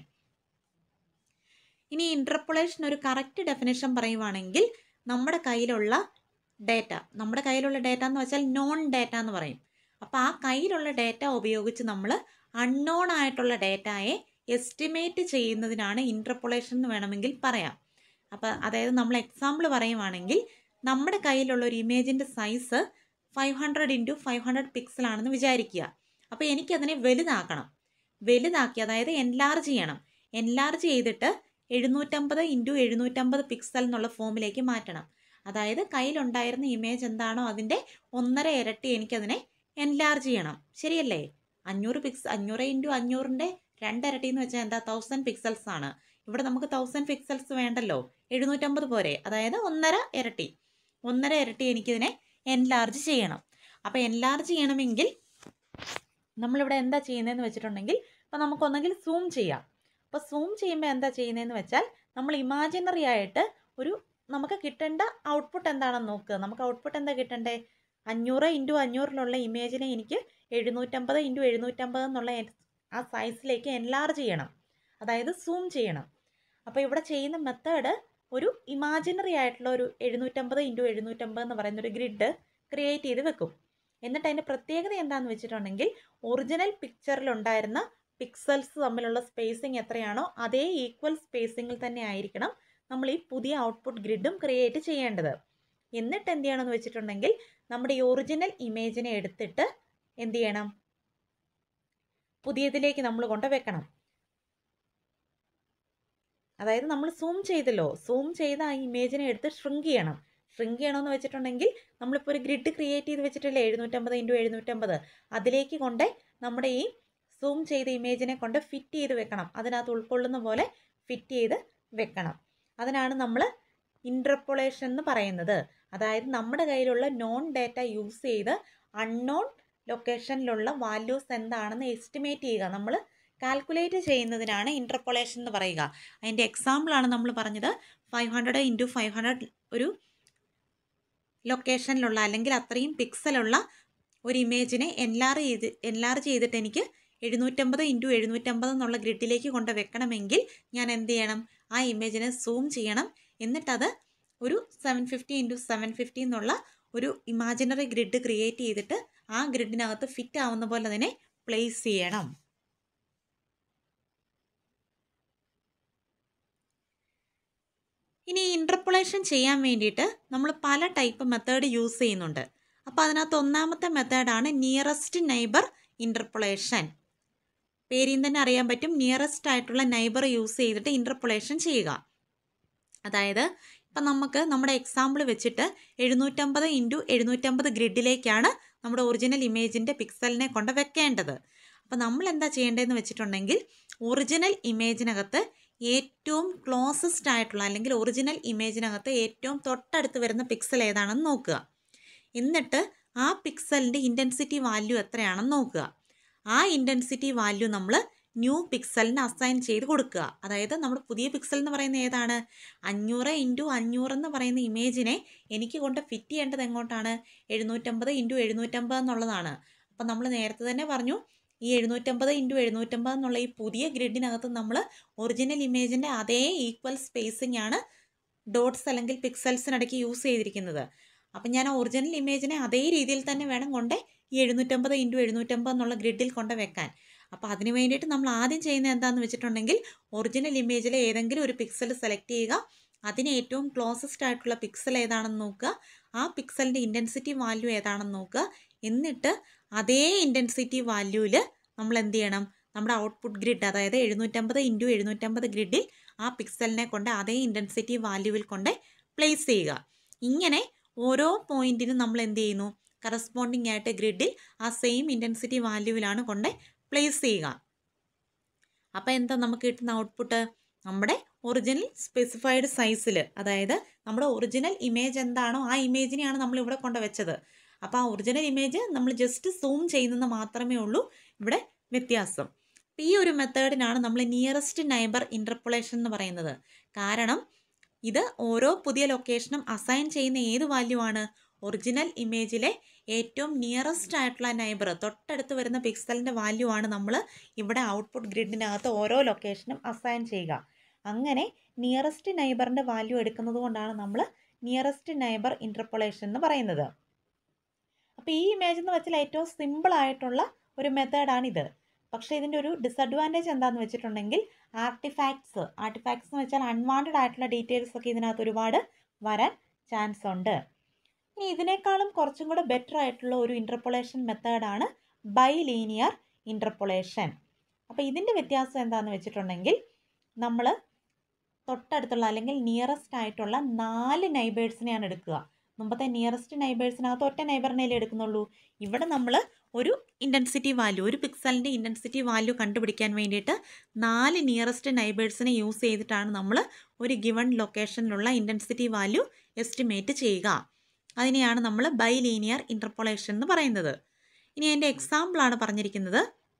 A: ഇനി ഇൻ്റർപൊളേഷൻ ഒരു കറക്റ്റ് ഡെഫിനേഷൻ പറയുവാണെങ്കിൽ നമ്മുടെ കയ്യിലുള്ള ഡേറ്റ നമ്മുടെ കയ്യിലുള്ള ഡേറ്റ എന്ന് വെച്ചാൽ നോൺ ഡേറ്റ എന്ന് പറയും അപ്പോൾ ആ കയ്യിലുള്ള ഡേറ്റ ഉപയോഗിച്ച് നമ്മൾ അൺനോൺ ആയിട്ടുള്ള ഡേറ്റയെ എസ്റ്റിമേറ്റ് ചെയ്യുന്നതിനാണ് ഇൻ്റർപൊളേഷൻ എന്ന് വേണമെങ്കിൽ പറയാം അപ്പോൾ അതായത് നമ്മൾ എക്സാമ്പിൾ പറയുവാണെങ്കിൽ നമ്മുടെ കയ്യിലുള്ള ഒരു ഇമേജിൻ്റെ size five hundred into five hundred പിക്സലാണെന്ന് വിചാരിക്കുക അപ്പോൾ എനിക്കതിനെ വലുതാക്കണം വലുതാക്കി അതായത് എൻലാർജ് ചെയ്യണം എൻലാർജ് ചെയ്തിട്ട് എഴുന്നൂറ്റമ്പത് ഇൻറ്റു എഴുന്നൂറ്റമ്പത് പിക്സൽ എന്നുള്ള ഫോമിലേക്ക് മാറ്റണം അതായത് കയ്യിലുണ്ടായിരുന്ന ഇമേജ് എന്താണോ അതിൻ്റെ ഒന്നര ഇരട്ടി എനിക്കതിനെ എൻലാർജ് ചെയ്യണം ശരിയല്ലേ അഞ്ഞൂറ് പിക്സ് അഞ്ഞൂറ് ഇൻറ്റു അഞ്ഞൂറിൻ്റെ രണ്ടിരട്ടി എന്ന് വെച്ചാൽ എന്താ തൗസൻഡ് പിക്സൽസ് ആണ് ഇവിടെ നമുക്ക് തൗസൻഡ് പിക്സൽസ് വേണ്ടല്ലോ എഴുന്നൂറ്റമ്പത് പോരെ അതായത് ഒന്നര ഇരട്ടി ഒന്നര ഇരട്ടി എനിക്കിതിനെ എൻലാർജ് ചെയ്യണം അപ്പോൾ എൻലാർജ് ചെയ്യണമെങ്കിൽ നമ്മളിവിടെ എന്താ ചെയ്യുന്നതെന്ന് വെച്ചിട്ടുണ്ടെങ്കിൽ അപ്പോൾ നമുക്കൊന്നെങ്കിൽ സൂം ചെയ്യാം അപ്പോൾ സൂം ചെയ്യുമ്പോൾ എന്താ ചെയ്യുന്നതെന്ന് വെച്ചാൽ നമ്മൾ ഇമാജിനറി ആയിട്ട് ഒരു നമുക്ക് കിട്ടേണ്ട ഔട്ട്പുട്ട് എന്താണെന്ന് നോക്കുക നമുക്ക് ഔട്ട്പുട്ട് എന്താ കിട്ടണ്ടേ അഞ്ഞൂറ് ഇൻറ്റു അഞ്ഞൂറിലുള്ള ഇമേജിനെ എനിക്ക് എഴുന്നൂറ്റമ്പത് ഇൻറ്റു എഴുന്നൂറ്റമ്പത് എന്നുള്ള ആ സൈസിലേക്ക് എൻലാർജ് ചെയ്യണം അതായത് സൂം ചെയ്യണം അപ്പോൾ ഇവിടെ ചെയ്യുന്ന മെത്തേഡ് ഒരു ഇമാജിനറി ആയിട്ടുള്ള ഒരു എഴുന്നൂറ്റമ്പത് ഇൻറ്റു എഴുന്നൂറ്റമ്പത് എന്ന് പറയുന്ന ഒരു ഗ്രിഡ് ക്രിയേറ്റ് ചെയ്ത് വെക്കും എന്നിട്ട് അതിൻ്റെ പ്രത്യേകത എന്താണെന്ന് വെച്ചിട്ടുണ്ടെങ്കിൽ ഒറിജിനൽ പിക്ചറിലുണ്ടായിരുന്ന പിക്സൽസ് തമ്മിലുള്ള സ്പേസിങ് എത്രയാണോ അതേ ഈക്വൽ സ്പേസിങ്ങിൽ തന്നെ ആയിരിക്കണം നമ്മൾ ഈ പുതിയ ഔട്ട്പുട്ട് ഗ്രിഡും ക്രിയേറ്റ് ചെയ്യേണ്ടത് എന്നിട്ട് എന്ത് ചെയ്യണമെന്ന് വെച്ചിട്ടുണ്ടെങ്കിൽ നമ്മുടെ ഈ ഒറിജിനൽ ഇമേജിനെ എടുത്തിട്ട് എന്ത് ചെയ്യണം പുതിയതിലേക്ക് നമ്മൾ കൊണ്ട് വെക്കണം അതായത് നമ്മൾ സൂം ചെയ്തല്ലോ സൂം ചെയ്ത ആ ഇമേജിനെ എടുത്ത് ഷ്രിങ്ക് ചെയ്യണം ഷ്രിങ്ക് ചെയ്യണമെന്ന് വെച്ചിട്ടുണ്ടെങ്കിൽ നമ്മളിപ്പോൾ ഒരു ഗ്രിഡ് ക്രിയേറ്റ് ചെയ്ത് വെച്ചിട്ടില്ലേ എഴുന്നൂറ്റമ്പത് ഇൻറ്റു എഴുന്നൂറ്റമ്പത് അതിലേക്ക് കൊണ്ട് നമ്മുടെ ഈ സൂം ചെയ്ത ഇമേജിനെ കൊണ്ട് ഫിറ്റ് ചെയ്ത് വെക്കണം അതിനകത്ത് ഉൾക്കൊള്ളുന്ന പോലെ ഫിറ്റ് ചെയ്ത് വെക്കണം അതിനാണ് നമ്മൾ ഇൻട്രപ്പൊളേഷൻ എന്ന് പറയുന്നത് അതായത് നമ്മുടെ കയ്യിലുള്ള നോൺ ഡാറ്റ യൂസ് ചെയ്ത് അൺനോൺ ലൊക്കേഷനിലുള്ള വാല്യൂസ് എന്താണെന്ന് എസ്റ്റിമേറ്റ് ചെയ്യുക നമ്മൾ കാൽക്കുലേറ്റ് ചെയ്യുന്നതിനാണ് ഇൻട്രപ്പൊളേഷൻ എന്ന് പറയുക അതിൻ്റെ എക്സാമ്പിളാണ് നമ്മൾ പറഞ്ഞത് five hundred into five hundred ഒരു ലൊക്കേഷനിലുള്ള അല്ലെങ്കിൽ അത്രയും പിക്സലുള്ള ഒരു ഇമേജിനെ എൻലാർ ചെയ്ത് എൻലാർ ചെയ്തിട്ട് എനിക്ക് എഴുന്നൂറ്റമ്പത് ഇൻറ്റു എഴുന്നൂറ്റമ്പത് എന്നുള്ള ഗ്രിഡിലേക്ക് കൊണ്ട് വെക്കണമെങ്കിൽ ഞാൻ എന്ത് ചെയ്യണം ആ ഇമേജിനെ സൂം ചെയ്യണം എന്നിട്ടത് ഒരു seven fifty into seven fifty എന്നുള്ള ഒരു ഇമാജിനറി ഗ്രിഡ് ക്രിയേറ്റ് ചെയ്തിട്ട് ആ ഗ്രിഡിനകത്ത് ഫിറ്റ് ആവുന്ന പോലെ തന്നെ പ്ലേസ് ചെയ്യണം ഇനി ഇൻ്റർപ്പൊളേഷൻ ചെയ്യാൻ വേണ്ടിയിട്ട് നമ്മൾ പല ടൈപ്പ് മെത്തേഡ് യൂസ് ചെയ്യുന്നുണ്ട് അപ്പോൾ അതിനകത്ത് ഒന്നാമത്തെ മെത്തേഡാണ് നിയറസ്റ്റ് നൈബർ ഇൻ്റർപ്പൊളേഷൻ പേരിൽ തന്നെ അറിയാൻ പറ്റും നിയറസ്റ്റ് ആയിട്ടുള്ള നൈബർ യൂസ് ചെയ്തിട്ട് ഇൻ്റർപ്പൊളേഷൻ ചെയ്യുക അതായത് ഇപ്പം നമുക്ക് നമ്മുടെ എക്സാമ്പിൾ വെച്ചിട്ട് എഴുന്നൂറ്റമ്പത് ഇൻറ്റു എഴുന്നൂറ്റമ്പത് ഗ്രിഡിലേക്കാണ് നമ്മുടെ ഒറിജിനൽ ഇമേജിൻ്റെ പിക്സലിനെ കൊണ്ട് വെക്കേണ്ടത് അപ്പോൾ നമ്മൾ എന്താ ചെയ്യേണ്ടതെന്ന് വെച്ചിട്ടുണ്ടെങ്കിൽ ഒറിജിനൽ ഇമേജിനകത്ത് ഏറ്റവും ക്ലോസസ്റ്റ് ആയിട്ടുള്ള അല്ലെങ്കിൽ ഒറിജിനൽ ഇമേജിനകത്ത് ഏറ്റവും തൊട്ടടുത്ത് വരുന്ന പിക്സൽ ഏതാണെന്ന് നോക്കുക എന്നിട്ട് ആ പിക്സലിൻ്റെ ഇൻറ്റൻസിറ്റി വാല്യൂ എത്രയാണെന്ന് നോക്കുക ആ ഇൻറ്റൻസിറ്റി വാല്യൂ നമ്മൾ ന്യൂ പിക്സലിന് അസൈൻ ചെയ്ത് കൊടുക്കുക അതായത് നമ്മുടെ പുതിയ പിക്സൽ എന്ന് പറയുന്നത് ഏതാണ് അഞ്ഞൂറ് ഇൻറ്റു അഞ്ഞൂറ് എന്ന് പറയുന്ന ഇമേജിനെ എനിക്ക് കൊണ്ട് ഫിറ്റ് ചെയ്യേണ്ടത് എങ്ങോട്ടാണ് എഴുന്നൂറ്റമ്പത് ഇൻറ്റു എഴുന്നൂറ്റമ്പത് എന്നുള്ളതാണ് അപ്പം നമ്മൾ നേരത്തെ തന്നെ പറഞ്ഞു ഈ എഴുന്നൂറ്റമ്പത് ഇൻറ്റു എഴുന്നൂറ്റമ്പത് എന്നുള്ള ഈ പുതിയ ഗ്രിഡിനകത്ത് നമ്മൾ ഒറിജിനൽ ഇമേജിൻ്റെ അതേ ഈക്വൽ സ്പേസിംഗ് ആണ് ഡോട്ട്സ് അല്ലെങ്കിൽ പിക്സൽസിനിടയ്ക്ക് യൂസ് ചെയ്തിരിക്കുന്നത് അപ്പം ഞാൻ ഒറിജിനൽ ഇമേജിനെ അതേ രീതിയിൽ തന്നെ വേണം കൊണ്ട് ഈ എഴുന്നൂറ്റമ്പത് ഇൻറ്റു എഴുന്നൂറ്റമ്പത് എന്നുള്ള ഗ്രിഡിൽ കൊണ്ട് വെക്കാൻ അപ്പോൾ അതിന് വേണ്ടിയിട്ട് നമ്മൾ ആദ്യം ചെയ്യുന്നത് എന്താണെന്ന് വെച്ചിട്ടുണ്ടെങ്കിൽ ഒറിജിനൽ ഇമേജിലെ ഏതെങ്കിലും ഒരു പിക്സൽ സെലക്ട് ചെയ്യുക അതിന് ഏറ്റവും ക്ലോസസ്റ്റ് ആയിട്ടുള്ള പിക്സൽ ഏതാണെന്ന് നോക്കുക ആ പിക്സലിൻ്റെ ഇൻറ്റൻസിറ്റി വാല്യൂ ഏതാണെന്ന് നോക്കുക എന്നിട്ട് അതേ ഇൻറ്റൻസിറ്റി വാല്യൂവിൽ നമ്മൾ എന്ത് ചെയ്യണം നമ്മുടെ ഔട്ട്പുട്ട് ഗ്രിഡ് അതായത് എഴുന്നൂറ്റമ്പത് ഇൻറ്റു എഴുന്നൂറ്റമ്പത് ഗ്രിഡിൽ ആ പിക്സലിനെ കൊണ്ട് അതേ ഇൻറ്റൻസിറ്റി വാല്യൂവിൽ കൊണ്ട് പ്ലേസ് ചെയ്യുക ഇങ്ങനെ ഓരോ പോയിന്റിനും നമ്മൾ എന്ത് ചെയ്യുന്നു കറസ്പോണ്ടിങ് ആയിട്ട് ഗ്രിഡിൽ ആ സെയിം ഇൻറ്റൻസിറ്റി വാല്യൂവിലാണ് കൊണ്ട് പ്ലേസ് ചെയ്യുക അപ്പോൾ എന്താ നമുക്ക് കിട്ടുന്ന ഔട്ട്പുട്ട് നമ്മുടെ ഒറിജിനൽ സ്പെസിഫൈഡ് സൈസിൽ അതായത് നമ്മുടെ ഒറിജിനൽ ഇമേജ് എന്താണോ ആ ഇമേജിനെയാണ് നമ്മൾ ഇവിടെ കൊണ്ട് വെച്ചത് അപ്പോൾ ആ ഒറിജിനൽ ഇമേജ് നമ്മൾ ജസ്റ്റ് സൂം ചെയ്യുന്നത് മാത്രമേ ഉള്ളൂ ഇവിടെ വ്യത്യാസം ഈ ഒരു മെത്തേഡിനാണ് നമ്മൾ നിയറസ്റ്റ് നൈബർ ഇൻ്റർപ്പൊളേഷൻ എന്ന് പറയുന്നത് കാരണം ഇത് ഓരോ പുതിയ ലൊക്കേഷനും അസൈൻ ചെയ്യുന്ന ഏത് വാല്യൂ ആണ് ഒറിജിനൽ ഇമേജിലെ ഏറ്റവും നിയറസ്റ്റ് ആയിട്ടുള്ള നൈബർ തൊട്ടടുത്ത് വരുന്ന പിക്സലിൻ്റെ വാല്യൂ ആണ് നമ്മൾ ഇവിടെ ഔട്ട്പുട്ട് ഗ്രിഡിനകത്ത് ഓരോ ലൊക്കേഷനും അസൈൻ ചെയ്യുക അങ്ങനെ നിയറസ്റ്റ് നൈബറിൻ്റെ വാല്യൂ എടുക്കുന്നത് കൊണ്ടാണ് നമ്മൾ നിയറസ്റ്റ് നൈബർ ഇൻ്റർപ്പൊളേഷൻ എന്ന് പറയുന്നത് അപ്പോൾ ഈ ഇമേജ് എന്ന് വെച്ചാൽ ഏറ്റവും സിമ്പിൾ ആയിട്ടുള്ള ഒരു മെത്തേഡാണിത് പക്ഷേ ഇതിൻ്റെ ഒരു ഡിസഡ്വാൻറ്റേജ് എന്താണെന്ന് വെച്ചിട്ടുണ്ടെങ്കിൽ ആർട്ടിഫാക്ട്സ് ആർട്ടിഫാക്ട്സ് എന്ന് വെച്ചാൽ അൺവാണ്ടഡ് ആയിട്ടുള്ള ഡീറ്റെയിൽസ് ഒക്കെ ഇതിനകത്ത് ഒരുപാട് വരാൻ ചാൻസ് ഉണ്ട് ഇനി ഇതിനേക്കാളും കുറച്ചും കൂടെ ബെറ്റർ ആയിട്ടുള്ള ഒരു ഇൻ്റർപ്പൊളേഷൻ മെത്തേഡാണ് ബൈ ലീനിയർ ഇൻ്റർപ്പൊളേഷൻ അപ്പോൾ ഇതിൻ്റെ വ്യത്യാസം എന്താണെന്ന് വെച്ചിട്ടുണ്ടെങ്കിൽ നമ്മൾ തൊട്ടടുത്തുള്ള അല്ലെങ്കിൽ നിയറസ്റ്റ് ആയിട്ടുള്ള നാല് നൈബേഴ്സിനെയാണ് എടുക്കുക മുമ്പത്തെ നിയറസ്റ്റ് നൈബേഴ്സിനകത്ത് ഒറ്റ നൈബറിനല്ലേ എടുക്കുന്നുള്ളൂ ഇവിടെ നമ്മൾ ഒരു ഇൻറ്റൻസിറ്റി വാല്യൂ ഒരു പിക്സലിൻ്റെ ഇൻറ്റൻസിറ്റി വാല്യൂ കണ്ടുപിടിക്കാൻ വേണ്ടിയിട്ട് നാല് നിയറസ്റ്റ് നൈബേഴ്സിനെ യൂസ് ചെയ്തിട്ടാണ് നമ്മൾ ഒരു ഗിവൺ ലൊക്കേഷനിലുള്ള ഇൻറ്റൻസിറ്റി വാല്യൂ എസ്റ്റിമേറ്റ് ചെയ്യുക അതിനെയാണ് നമ്മൾ ബൈ ലീനിയർ ഇൻ്റർപ്പൊളേഷൻ എന്ന് പറയുന്നത് ഇനി അതിൻ്റെ എക്സാമ്പിളാണ് പറഞ്ഞിരിക്കുന്നത്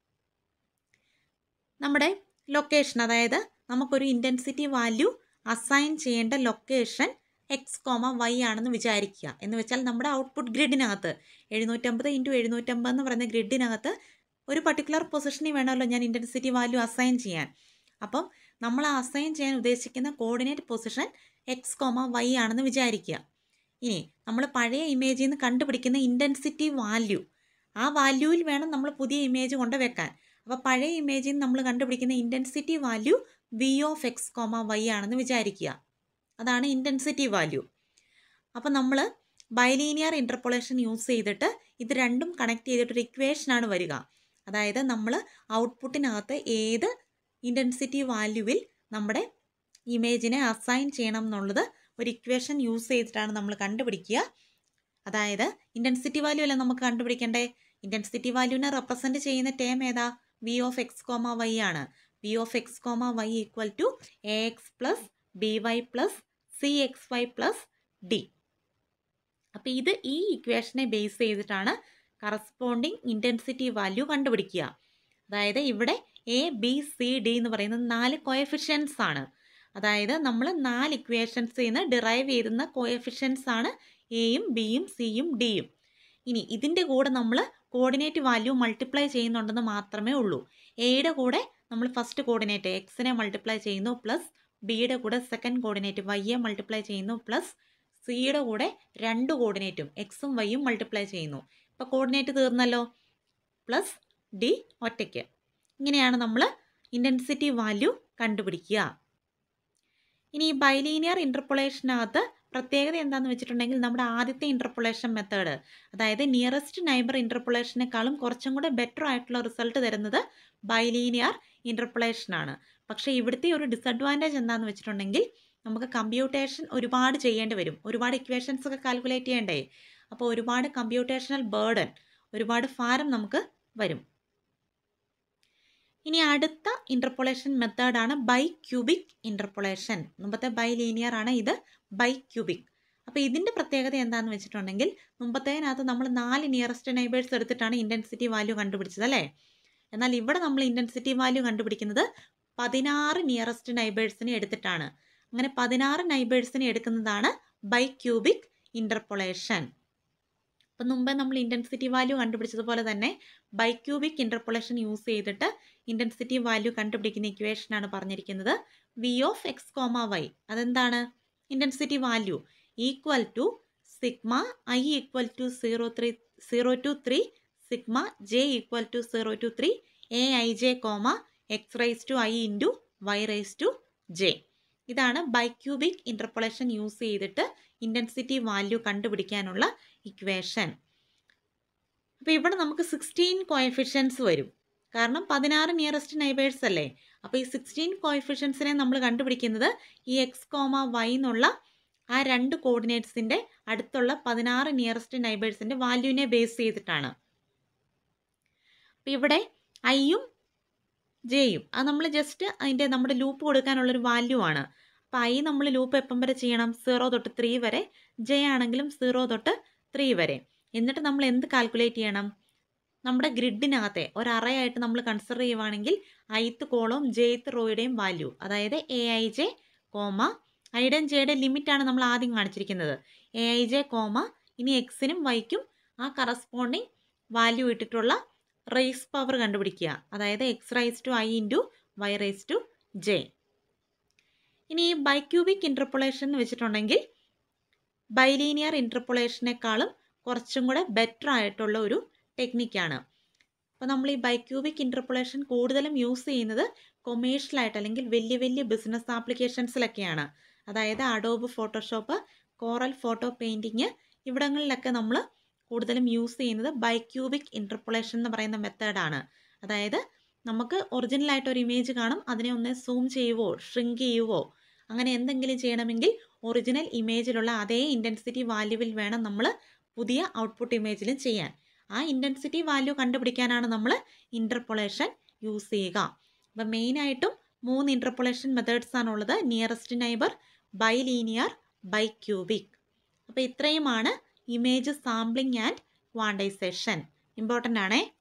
A: നമ്മുടെ ലൊക്കേഷൻ അതായത് നമുക്കൊരു ഇൻറ്റൻസിറ്റി വാല്യൂ അസൈൻ ചെയ്യേണ്ട ലൊക്കേഷൻ എക്സ് കോമ വൈ ആണെന്ന് വിചാരിക്കുക എന്ന് വെച്ചാൽ നമ്മുടെ ഔട്ട്പുട്ട് ഗ്രിഡിനകത്ത് എഴുന്നൂറ്റമ്പത് ഇൻറ്റു എഴുന്നൂറ്റമ്പത് എന്ന് പറയുന്ന ഗ്രിഡിനകത്ത് ഒരു പർട്ടിക്കുലർ പൊസിഷനിൽ വേണമല്ലോ ഞാൻ ഇൻറ്റൻസിറ്റി വാല്യൂ അസൈൻ ചെയ്യാൻ അപ്പം നമ്മൾ അസൈൻ ചെയ്യാൻ ഉദ്ദേശിക്കുന്ന coordinate position x comma y ആണെന്ന് വിചാരിക്കുക ഇനി നമ്മൾ പഴയ ഇമേജിൽ നിന്ന് കണ്ടുപിടിക്കുന്ന ഇൻറ്റൻസിറ്റി വാല്യൂ ആ വാല്യൂവിൽ വേണം നമ്മൾ പുതിയ ഇമേജ് കൊണ്ട് വെക്കാൻ അപ്പോൾ പഴയ ഇമേജിൽ നിന്ന് നമ്മൾ കണ്ടുപിടിക്കുന്ന intensity value v of x comma y ആണെന്ന് വിചാരിക്കുക അതാണ് ഇൻറ്റൻസിറ്റി വാല്യൂ അപ്പോൾ നമ്മൾ ബൈലീനിയർ ഇൻ്റർപ്പൊളേഷൻ യൂസ് ചെയ്തിട്ട് ഇത് രണ്ടും കണക്ട് ചെയ്തിട്ടൊരു ഇക്വേഷനാണ് വരിക അതായത് നമ്മൾ ഔട്ട്പുട്ടിനകത്ത് ഏത് ഇൻറ്റൻസിറ്റി വാല്യൂവിൽ നമ്മുടെ ഇമേജിനെ അസൈൻ ചെയ്യണം എന്നുള്ളത് ഒരു ഇക്വേഷൻ യൂസ് ചെയ്തിട്ടാണ് നമ്മൾ കണ്ടുപിടിക്കുക അതായത് ഇൻറ്റൻസിറ്റി വാല്യൂ അല്ല നമുക്ക് കണ്ടുപിടിക്കേണ്ടേ ഇൻറ്റൻസിറ്റി വാല്യൂവിനെ റെപ്രസെൻറ്റ് ചെയ്യുന്ന ടേം ഏതാ v of x comma y ആണ് v of x comma y equal to a x plus b y plus c x y plus d അപ്പോൾ ഇത് ഈ ഇക്വേഷനെ ബേസ് ചെയ്തിട്ടാണ് കറസ്പോണ്ടിങ് ഇൻറ്റൻസിറ്റി വാല്യൂ കണ്ടുപിടിക്കുക അതായത് ഇവിടെ എ ബി സി ഡി എന്ന് പറയുന്നത് നാല് കോയഫിഷ്യൻസ് ആണ് അതായത് നമ്മൾ നാല് ഇക്വേഷൻസിൽ നിന്ന് ഡിറൈവ് ചെയ്യുന്ന കോയഫിഷ്യൻസ് ആണ് എയും ബിയും സിയും ഡിയും ഇനി ഇതിൻ്റെ കൂടെ നമ്മൾ കോർഡിനേറ്റ് വാല്യൂ മൾട്ടിപ്ലൈ ചെയ്യുന്നുണ്ടെന്ന് മാത്രമേ ഉള്ളൂ എയുടെ കൂടെ നമ്മൾ ഫസ്റ്റ് കോർഡിനേറ്റ് എക്സിനെ മൾട്ടിപ്ലൈ ചെയ്യുന്നു പ്ലസ് ബിയുടെ കൂടെ സെക്കൻഡ് കോർഡിനേറ്റ് വൈയെ മൾട്ടിപ്ലൈ ചെയ്യുന്നു പ്ലസ് സിയുടെ കൂടെ രണ്ട് കോർഡിനേറ്റും എക്സും വൈയും മൾട്ടിപ്ലൈ ചെയ്യുന്നു ഇപ്പോൾ കോർഡിനേറ്റ് തീർന്നല്ലോ പ്ലസ് ഡി ഒറ്റയ്ക്ക് ഇങ്ങനെയാണ് നമ്മൾ ഇൻറ്റൻസിറ്റി വാല്യൂ കണ്ടുപിടിക്കുക ഇനി ഈ ബൈലീനിയർ ഇൻ്റർപൊളേഷനകത്ത് പ്രത്യേകത എന്താണെന്ന് വെച്ചിട്ടുണ്ടെങ്കിൽ നമ്മുടെ ആദ്യത്തെ ഇൻ്റർപൊളേഷൻ മെത്തേഡ് അതായത് നിയറസ്റ്റ് നൈബർ ഇൻ്റർപൊളേഷനേക്കാളും കുറച്ചും കൂടെ ബെറ്റർ ആയിട്ടുള്ള റിസൾട്ട് തരുന്നത് ബൈലീനിയർ ഇൻ്റർപൊളേഷനാണ് പക്ഷേ ഇവിടുത്തെ ഒരു ഡിസഡ്വാൻറ്റേജ് എന്താണെന്ന് വെച്ചിട്ടുണ്ടെങ്കിൽ നമുക്ക് കമ്പ്യൂട്ടേഷൻ ഒരുപാട് ചെയ്യേണ്ടി വരും ഒരുപാട് ഇക്വേഷൻസ് ഒക്കെ കാൽക്കുലേറ്റ് ചെയ്യണ്ടേ അപ്പോൾ ഒരുപാട് കമ്പ്യൂട്ടേഷണൽ ബേർഡൻ ഒരുപാട് ഭാരം നമുക്ക് വരും ഇനി അടുത്ത ഇൻ്റർപൊളേഷൻ മെത്തേഡാണ് ബൈ ക്യൂബിക് ഇൻ്റർപൊളേഷൻ മുമ്പത്തെ ബൈ ലീനിയർ ആണ് ഇത് ബൈ ക്യൂബിക് അപ്പോൾ ഇതിൻ്റെ പ്രത്യേകത എന്താണെന്ന് വെച്ചിട്ടുണ്ടെങ്കിൽ മുമ്പത്തേനകത്ത് നമ്മൾ നാല് നിയറസ്റ്റ് നൈബേഴ്സ് എടുത്തിട്ടാണ് ഇൻറ്റൻസിറ്റി വാല്യൂ കണ്ടുപിടിച്ചത് അല്ലേ എന്നാൽ ഇവിടെ നമ്മൾ ഇൻറ്റൻസിറ്റി വാല്യൂ കണ്ടുപിടിക്കുന്നത് പതിനാറ് നിയറസ്റ്റ് നൈബേഴ്സിനെ എടുത്തിട്ടാണ് അങ്ങനെ പതിനാറ് നൈബേഴ്സിനെ എടുക്കുന്നതാണ് ബൈ ക്യൂബിക് ഇൻ്റർപൊളേഷൻ അപ്പം മുമ്പേ നമ്മൾ ഇൻറ്റൻസിറ്റി വാല്യൂ കണ്ടുപിടിച്ചതുപോലെ തന്നെ ബൈ ക്യൂബിക് ഇൻ്റർപൊളേഷൻ യൂസ് ചെയ്തിട്ട് ഇൻറ്റൻസിറ്റി വാല്യൂ കണ്ടുപിടിക്കുന്ന ഇക്വേഷനാണ് പറഞ്ഞിരിക്കുന്നത് v of x comma y അതെന്താണ് intensity value equal to sigma i equal to zero three zero to three sigma j equal to zero to three a i j comma x raise to i into y raise to j ഇതാണ് bicubic interpolation use ചെയ്തിട്ട് intensity value കണ്ടുപിടിക്കാനുള്ള equation അപ്പോൾ ഇവിടെ നമുക്ക് sixteen coefficients വരും കാരണം പതിനാറ് nearest neighbours അല്ലേ അപ്പോൾ ഈ സിക്സ്റ്റീൻ കോയഫിഷ്യൻസിനെ നമ്മൾ കണ്ടുപിടിക്കുന്നത് ഈ എക്സ് കോമ വൈ എന്നുള്ള ആ രണ്ട് കോർഡിനേറ്റ്സിൻ്റെ അടുത്തുള്ള പതിനാറ് നിയറസ്റ്റ് നൈബേഴ്സിൻ്റെ വാല്യൂവിനെ ബേസ് ചെയ്തിട്ടാണ് അപ്പോൾ ഇവിടെ ഐയും ജെയും അത് നമ്മൾ ജസ്റ്റ് അതിൻ്റെ നമ്മുടെ ലൂപ്പ് കൊടുക്കാനുള്ളൊരു വാല്യൂ ആണ് അപ്പോൾ ഐ നമ്മൾ ലൂപ്പ് എപ്പം വരെ ചെയ്യണം സീറോ തൊട്ട് ത്രീ വരെ ജെ ആണെങ്കിലും സീറോ തൊട്ട് ത്രീ വരെ എന്നിട്ട് നമ്മൾ എന്ത് കാൽക്കുലേറ്റ് ചെയ്യണം നമ്മുടെ ഗ്രിഡിനകത്തെ ഒരു അറയായിട്ട് നമ്മൾ കൺസിഡർ ചെയ്യുവാണെങ്കിൽ ഐത്ത് കോളവും ജെയ്ത്ത് റോയുടെയും വാല്യൂ അതായത് എ ഐ ജെ കോമ ഐയുടെയും ജെയുടെ ലിമിറ്റാണ് നമ്മൾ ആദ്യം കാണിച്ചിരിക്കുന്നത് എ ഐ ജെ കോമ ഇനി എക്സിനും വൈക്കും ആ കറസ്പോണ്ടിങ് വാല്യൂ ഇട്ടിട്ടുള്ള റേസ് പവർ കണ്ടുപിടിക്കുക അതായത് x raise to i into y raise to j ഇനി ഈ ബൈക്യൂബിക് ഇൻ്റർപൊളേഷൻ എന്ന് വെച്ചിട്ടുണ്ടെങ്കിൽ ബൈലീനിയർ ഇൻ്റർപൊളേഷനേക്കാളും കുറച്ചും കൂടെ ബെറ്റർ ആയിട്ടുള്ള ഒരു ടെക്നിക്കാണ് അപ്പോൾ നമ്മൾ ഈ ബൈക്യൂബിക് ഇൻ്റർപൊളേഷൻ കൂടുതലും യൂസ് ചെയ്യുന്നത് കൊമേഴ്ഷ്യലായിട്ട് അല്ലെങ്കിൽ വലിയ വലിയ ബിസിനസ് ആപ്ലിക്കേഷൻസിലൊക്കെയാണ് അതായത് Adobe Photoshop Corel photo painting ഇവിടങ്ങളിലൊക്കെ നമ്മൾ കൂടുതലും യൂസ് ചെയ്യുന്നത് ബൈക്യൂബിക് ഇൻ്റർപൊളേഷൻ എന്ന് പറയുന്ന മെത്തേഡാണ് അതായത് നമുക്ക് ഒറിജിനലായിട്ട് ഒരു ഇമേജ് കാണും അതിനെ ഒന്ന് സൂം ചെയ്യുവോ ഷ്രിങ്ക് ചെയ്യുവോ അങ്ങനെ എന്തെങ്കിലും ചെയ്യണമെങ്കിൽ ഒറിജിനൽ ഇമേജിലുള്ള അതേ ഇൻറ്റൻസിറ്റി വാല്യൂവിൽ വേണം നമ്മൾ പുതിയ ഔട്ട്പുട്ട് ഇമേജിലും ചെയ്യാൻ ആ ഇൻറ്റൻസിറ്റി വാല്യൂ കണ്ടുപിടിക്കാനാണ് നമ്മൾ ഇൻ്റർപൊളേഷൻ യൂസ് ചെയ്യുക അപ്പം മെയിനായിട്ടും മൂന്ന് ഇൻ്റർപൊളേഷൻ മെത്തേഡ്സ് ആണുള്ളത് nearest neighbour bilinear bicubic അപ്പോൾ ഇത്രയുമാണ് image sampling and quantization important ആണേ